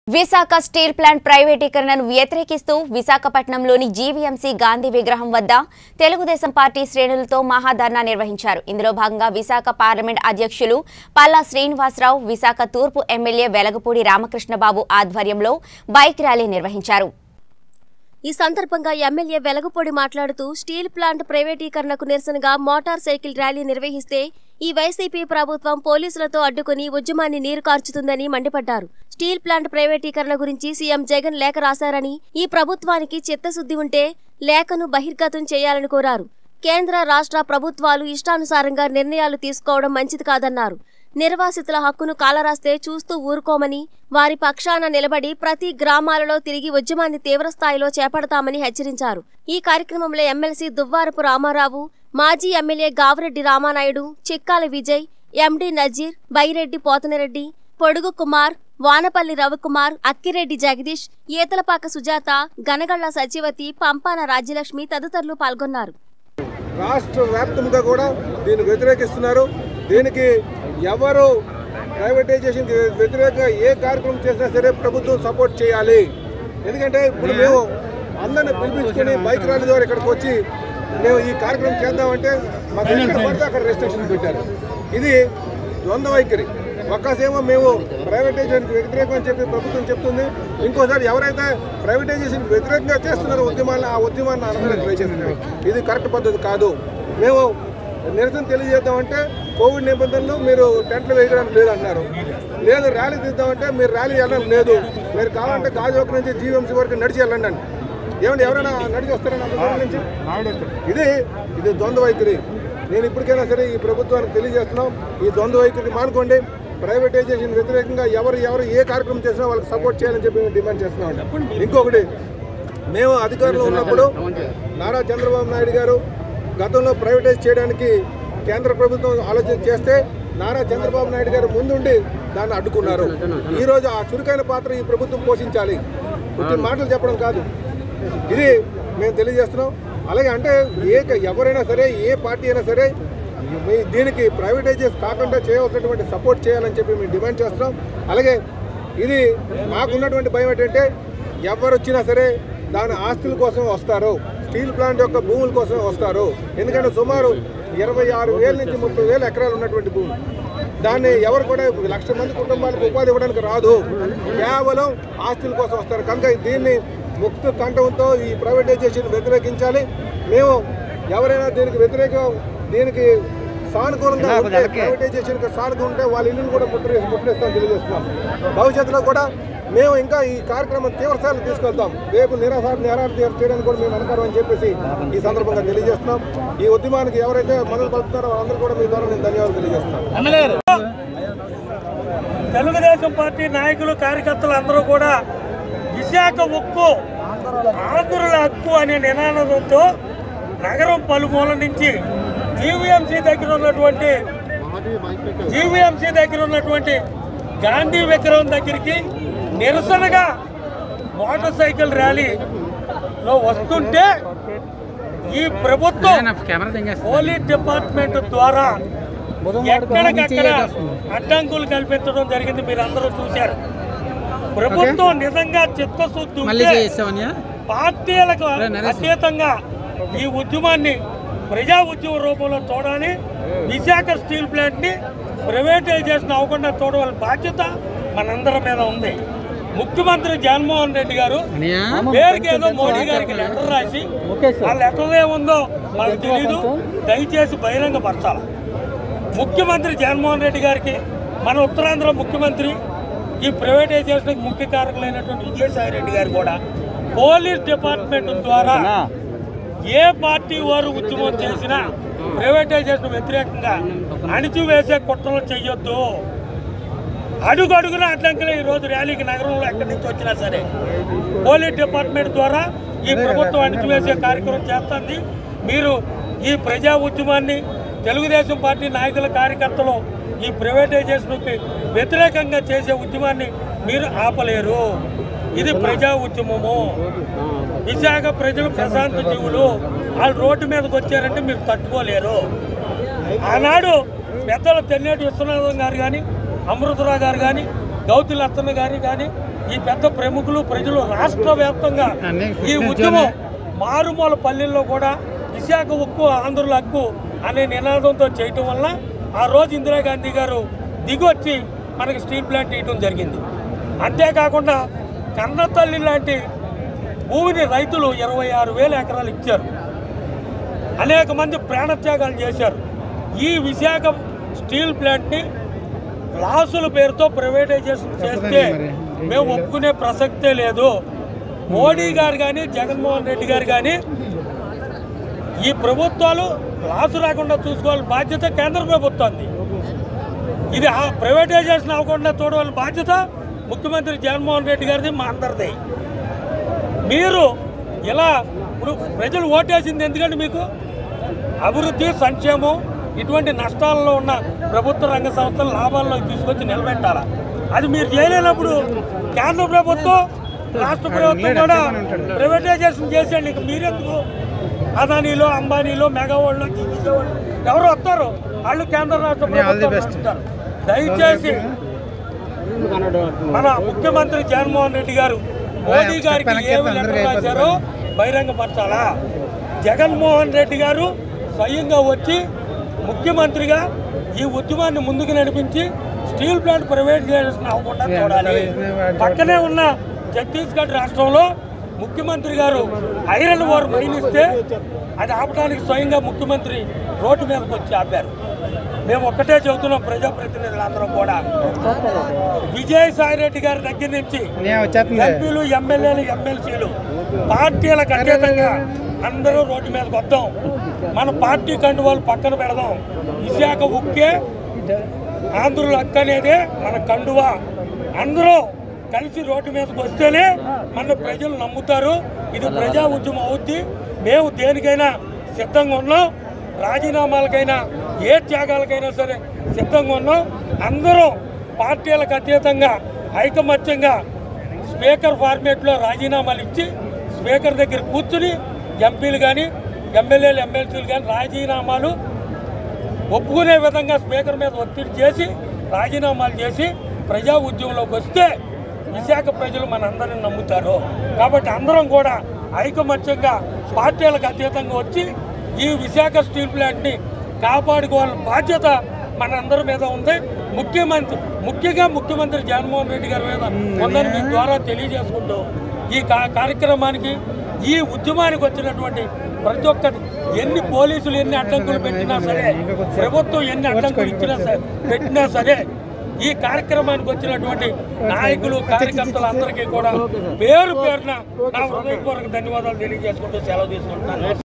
Visakha steel plant ప్రైవేటీకరణను వ్యతిరేకిస్తూ విశాఖపట్నంలోని GVMC Gandhi విగ్రహం వద్ద తెలుగుదేశం పార్టీ శ్రేణులతో మహాధర్నా నిర్వహించారు ఇందులో భాగంగా విశాఖ పార్లమెంట్ అధ్యక్షులు పల్లా శ్రీనివాసరావు విశాఖ తూర్పు ఎమ్మెల్యే వెలగపూడి రామకృష్ణబాబు ఆధ్వర్యంలో బైక్ ర్యాలీ నిర్వహించారు ఈ సందర్భంగా ఎమ్మెల్యే వెలగపూడి మాట్లాడుతూ స్టీల్ ప్లాంట్ ప్రైవేటీకరణకు నిరసనగా మోటార్ సైకిల్ ర్యాలీ నిర్వహిస్తే ఈ వైసీపీ ప్రభుత్వం పోలీసులతో అడ్డుకుని ఉద్యమాన్ని నీరు కార్చుతుందని మండిపడ్డారు స్టీల్ ప్లాంట్ ప్రైవేటీకరణ గురించి సీఎం జగన్ లేఖ రాశారని ఈ ప్రభుత్వానికి చిత్తశుద్ధి ఉంటే లేఖను బహిర్గతం చేయాలని కోరారు కేంద్ర రాష్ట్ర ప్రభుత్వాలు ఇష్టానుసారంగా నిర్ణయాలు తీసుకోవడం మంచిది కాదన్నారు నిర్వాసితుల హక్కును కాలరాస్తే చూస్తూ ఊరుకోమని వారి పక్షాన నిలబడి ప్రతి గ్రామాలలో తిరిగి ఉద్యమాన్ని తీవ్రస్థాయిలో చేపడతామని హెచ్చరించారు ఈ కార్యక్రమంలో ఎమ్మెల్సీ దువ్వారపు రామారావు మాజీ ఎమ్మెల్యే గావిరెడ్డి రామానాయుడు చిక్కాల విజయ్ ఎండి నజీర్ బైరెడ్డి పోతనరెడ్డి పొడుగు కుమార్ వానపల్లి రవికుమార్ అక్కిరెడ్డి జగదీష్ ఈతలపాక సుజాత గనగళ్ల సచివతి పంపాన రాజ్యలక్ష్మి తదితరులు పాల్గొన్నారు రాష్ట్ర వ్యాప్తంగా కూడా దీన్ని వ్యతిరేకిస్తున్నారు దీనికి ఎవరు ప్రైవేటైజేషన్ వ్యతిరేకంగా ఏ కార్యక్రమం చేసినా సరే ప్రభుత్వం సపోర్ట్ చేయాలి ఎందుకంటే ఇప్పుడు మేము అందరిని పిలిపించుకొని బైక్ ర్యాలీ ద్వారా ఇక్కడికి వచ్చి మేము ఈ కార్యక్రమం చేద్దామంటే మాకు ఎక్కడ పడితే అక్కడ రెస్ట్రిక్షన్ పెట్టారు ఇది ద్వంద్వ వైఖరి ఒక్కసేమో మేము ప్రైవేటైజేషన్కి వ్యతిరేకం అని చెప్పి ప్రభుత్వం చెప్తుంది ఇంకోసారి ఎవరైతే ప్రైవేటైజేషన్కి వ్యతిరేకంగా చేస్తున్నారో ఉద్యమాన్ని ఆ ఉద్యమాన్ని అనడానికి ట్రై చేస్తున్నారు ఇది కరెక్ట్ పద్ధతి కాదు మేము నిరసన తెలియజేద్దామంటే కోవిడ్ నిబంధనలు మీరు టెంట్లు వేయడానికి లేదు అంటున్నారు లేదు ర్యాలీ తీద్దామంటే మీరు ర్యాలీ వెళ్ళడానికి లేదు మీరు కావాలంటే గాజువాక నుంచి జీవీఎంసీ వరకు నడిచి వెళ్ళండి అని ఏమంటే ఎవరైనా నడిచి వస్తారని అంత దూరం నుంచి ఇది ఇది ద్వంద్వ వైఖరి నేను ఇప్పటికైనా సరే ఈ ప్రభుత్వానికి తెలియజేస్తున్నాం ఈ ద్వంద్వ వైఖరి మానుకోండి ప్రైవేటైజేషన్ వ్యతిరేకంగా ఎవరు ఎవరు ఏ కార్యక్రమం చేసినా వాళ్ళకి సపోర్ట్ చేయాలని చెప్పి మేము డిమాండ్ చేస్తున్నాం ఇంకొకటి మేము అధికారంలో ఉన్నప్పుడు నారా చంద్రబాబు నాయుడు గారు గతంలో ప్రైవేటైజ్ చేయడానికి కేంద్ర ప్రభుత్వం ఆలోచన చేస్తే నారా చంద్రబాబు నాయుడు గారు ముందుండి దాన్ని అడ్డుకున్నారు ఈరోజు ఆ చురుకైన పాత్ర ఈ ప్రభుత్వం పోషించాలి కొన్ని మాటలు చెప్పడం కాదు ఇది మేము తెలియజేస్తున్నాం అలాగే అంటే ఏ ఎవరైనా సరే ఏ పార్టీ అయినా సరే మీ దీనికి ప్రైవేటైజేస్ కాకుండా చేయవలసినటువంటి సపోర్ట్ చేయాలని చెప్పి మేము డిమాండ్ చేస్తున్నాం అలాగే ఇది మాకున్నటువంటి భయం ఏంటంటే ఎవరు వచ్చినా సరే దాని ఆస్తుల కోసం వస్తారు స్టీల్ ప్లాంట్ యొక్క భూముల కోసం వస్తారు ఎందుకంటే సుమారు ఇరవై ఆరు వేల నుంచి ముప్పై వేల ఎకరాలు ఉన్నటువంటి భూమి దాన్ని ఎవరు కూడా లక్ష మంది కుటుంబాలకు ఉపాధి ఇవ్వడానికి రాదు కేవలం ఆస్తుల కోసం వస్తారు కనుక దీన్ని ముక్త కంఠంతో ఈ ప్రైవేటైజేషన్ వ్యతిరేకించాలి మేము ఎవరైనా దీనికి వ్యతిరేకం దీనికి సానుకూలంగా ఉంటే ప్రైవేటైజేషన్ సానుకూలంగా ఉంటే వాళ్ళ ఇల్లును కూడా ముట్టడి ముట్టడిస్తామని తెలియజేస్తున్నాం భవిష్యత్తులో కూడా మేము ఇంకా ఈ కార్యక్రమం తీవ్రస్థాయిలో తీసుకెళ్తాం రేపు నిరాహార నిరాహార దీక్ష చేయడానికి కూడా మేము వెనకారం అని చెప్పేసి ఈ సందర్భంగా తెలియజేస్తున్నాం ఈ ఉద్యమానికి ఎవరైతే మద్దతు పలుకుతారో వాళ్ళందరూ కూడా మీ ద్వారా నేను ధన్యవాదాలు తెలియజేస్తున్నాను తెలుగుదేశం పార్టీ నాయకులు కార్యకర్తలు అందరూ కూడా విశాఖ ఉక్కు ఆంధ్రుల హక్కు అనే నినాదంతో నగరం పలుమూల నుంచి జీవీఎంసీ దగ్గర ఉన్నటువంటి జీవీఎంసీ దగ్గర ఉన్నటువంటి గాంధీ విగ్రహం దగ్గరికి నిరసనగా మోటార్ సైకిల్ ర్యాలీలో వస్తుంటే ఈ ప్రభుత్వం పోలీస్ డిపార్ట్మెంట్ ద్వారా ఎక్కడికక్కడ అడ్డంకులు కల్పించడం జరిగింది మీరు అందరూ చూశారు ప్రభుత్వం నిజంగా చిత్తశుద్ధి ఉంటే పార్టీలకు అతీతంగా ఈ ఉద్యమాన్ని ప్రజా ఉద్యమ రూపంలో చూడాలి విశాఖ స్టీల్ ప్లాంట్ ని ప్రైవేటైజేషన్ అవ్వకుండా చూడవలసిన బాధ్యత మనందరి మీద ఉంది ముఖ్యమంత్రి జగన్మోహన్ రెడ్డి గారు పేరుకి ఏదో మోడీ గారికి లెటర్ రాసి ఆ లెటర్ ఏముందో మాకు తెలీదు దయచేసి బహిరంగపరచాలి ముఖ్యమంత్రి జగన్మోహన్ రెడ్డి గారికి మన ఉత్తరాంధ్ర ముఖ్యమంత్రి ఈ ప్రైవేటైజేషన్కి ముఖ్య కారకులైనటువంటి విజయసాయి రెడ్డి గారు కూడా పోలీస్ డిపార్ట్మెంట్ ద్వారా ఏ పార్టీ వారు ఉద్యమం చేసినా ప్రైవేటైజేషన్ వ్యతిరేకంగా అణిచివేసే కుట్రలు చెయ్యొద్దు అడుగు అడుగున అడ్డంకులు ఈ రోజు ర్యాలీకి నగరంలో ఎక్కడి నుంచి వచ్చినా సరే పోలీస్ డిపార్ట్మెంట్ ద్వారా ఈ ప్రభుత్వం అణిచివేసే కార్యక్రమం చేస్తుంది మీరు ఈ ప్రజా ఉద్యమాన్ని తెలుగుదేశం పార్టీ నాయకుల కార్యకర్తలు ఈ ప్రైవేటైజేషన్కి వ్యతిరేకంగా చేసే ఉద్యమాన్ని మీరు ఆపలేరు ఇది ప్రజా ఉద్యమము విశాఖ ప్రజలు ప్రశాంత జీవులు వాళ్ళు రోడ్డు మీదకి వచ్చారంటే మీరు తట్టుకోలేరు ఆనాడు పెద్దలు తెన్నేటి విశ్వనాథం గారు కానీ అమృతరావు గారు కానీ గౌతి లత్తన్న గారు కానీ ఈ పెద్ద ప్రముఖులు ప్రజలు రాష్ట్ర వ్యాప్తంగా ఈ ఉద్యమం మారుమూల పల్లెల్లో కూడా విశాఖ ఉక్కు ఆంధ్రుల హక్కు అనే నినాదంతో చేయటం వల్ల ఆ రోజు ఇందిరాగాంధీ గారు దిగొచ్చి మనకి స్టీల్ ప్లాంట్ ఇవ్వడం జరిగింది అంతేకాకుండా కన్నతల్లి లాంటి భూమిని రైతులు ఇరవై ఆరు వేల ఎకరాలు ఇచ్చారు అనేక మంది ప్రాణత్యాగాలు చేశారు ఈ విశాఖ స్టీల్ ప్లాంట్ని లాసుల పేరుతో ప్రైవేటైజేషన్ చేస్తే మేము ఒప్పుకునే ప్రసక్తే లేదు మోడీ గారు కానీ జగన్మోహన్ రెడ్డి గారు కానీ ఈ ప్రభుత్వాలు లాసు రాకుండా చూసుకోవాలి బాధ్యత కేంద్ర ప్రభుత్వాన్ని ఇది ఆ ప్రైవేటైజేషన్ అవ్వకుండా చూడవలసిన బాధ్యత ముఖ్యమంత్రి జగన్మోహన్ రెడ్డి గారిది మా అందరిది మీరు ఇలా ఇప్పుడు ప్రజలు ఓటేసింది ఎందుకంటే మీకు అభివృద్ధి సంక్షేమం ఇటువంటి నష్టాల్లో ఉన్న ప్రభుత్వ రంగ సంస్థలు లాభాల్లోకి తీసుకొచ్చి నిలబెట్టాలా అది మీరు చేయలేనప్పుడు కేంద్ర ప్రభుత్వం రాష్ట్ర ప్రభుత్వం కూడా ప్రైవేటైజేషన్ చేసేయండి ఇంక మీరెందుకు అదానీలో అంబానీలో మెగావాళ్ళు జీవిసే వాళ్ళు ఎవరు వస్తారు వాళ్ళు కేంద్ర రాష్ట్ర ప్రభుత్వం వస్తారు దయచేసి మన ముఖ్యమంత్రి జగన్మోహన్ రెడ్డి గారు మోడీ గారికి ఏమి లెటర్ రాశారో బహిరంగపరచాలా జగన్మోహన్ రెడ్డి గారు స్వయంగా వచ్చి ముఖ్యమంత్రిగా ఈ ఉద్యమాన్ని ముందుకు నడిపించి స్టీల్ ప్లాంట్ ప్రైవేటైజేషన్ అవ్వకుండా చూడాలి పక్కనే ఉన్న ఛత్తీస్గఢ్ రాష్ట్రంలో ముఖ్యమంత్రి గారు ఐరన్ ఓర్ మైన్ ఇస్తే అది ఆపడానికి స్వయంగా ముఖ్యమంత్రి రోడ్డు మీదకి వచ్చి ఆపారు మేము ఒక్కటే చెబుతున్నాం ప్రజాప్రతినిధులందరం కూడా విజయసాయి రెడ్డి గారి దగ్గర నుంచి ఎంపీలు ఎమ్మెల్యేలు ఎమ్మెల్సీలు పార్టీలకు అతీతంగా అందరూ రోడ్డు మీదకి వద్దాం మన పార్టీ కండువాలు పక్కన పెడదాం విశాఖ ఉక్కే ఆంధ్రుల హక్కు అనేది మన కండువ అందరూ కలిసి రోడ్డు మీదకి వస్తేనే మన ప్రజలు నమ్ముతారు ఇది ప్రజా ఉద్యమం అవుద్ది మేము దేనికైనా సిద్ధంగా ఉన్నాం రాజీనామాలకైనా ఏ త్యాగాలకైనా సరే సిద్ధంగా ఉన్నాం అందరూ పార్టీలకు అతీతంగా ఐకమత్యంగా స్పీకర్ ఫార్మేట్లో రాజీనామాలు ఇచ్చి స్పీకర్ దగ్గర కూర్చుని ఎంపీలు కానీ ఎమ్మెల్యేలు ఎమ్మెల్సీలు కానీ రాజీనామాలు ఒప్పుకునే విధంగా స్పీకర్ మీద ఒత్తిడి చేసి రాజీనామాలు చేసి ప్రజా ఉద్యమంలోకి వస్తే విశాఖ ప్రజలు మనందరిని నమ్ముతారు కాబట్టి అందరం కూడా ఐకమత్యంగా పార్టీలకు అతీతంగా వచ్చి ఈ విశాఖ స్టీల్ ప్లాంట్ని కాపాడుకోవాలని బాధ్యత మనందరి మీద ఉంది ముఖ్యమంత్రి ముఖ్యంగా ముఖ్యమంత్రి జగన్మోహన్ రెడ్డి గారి మీద ఉందని మీ ద్వారా తెలియజేసుకుంటూ ఈ కా- కార్యక్రమానికి ఈ ఉద్యమానికి వచ్చినటువంటి ప్రతి ఒక్కటి ఎన్ని పోలీసులు ఎన్ని అడ్డంకులు పెట్టినా సరే ప్రభుత్వం ఎన్ని అడ్డంకులు ఇచ్చినా సరే పెట్టినా సరే ఈ కార్యక్రమానికి వచ్చినటువంటి నాయకులు కార్యకర్తలు అందరికీ కూడా పేరు పేరున నా హృదయపూర్వక ధన్యవాదాలు తెలియజేసుకుంటూ సెలవు తీసుకుంటున్నాను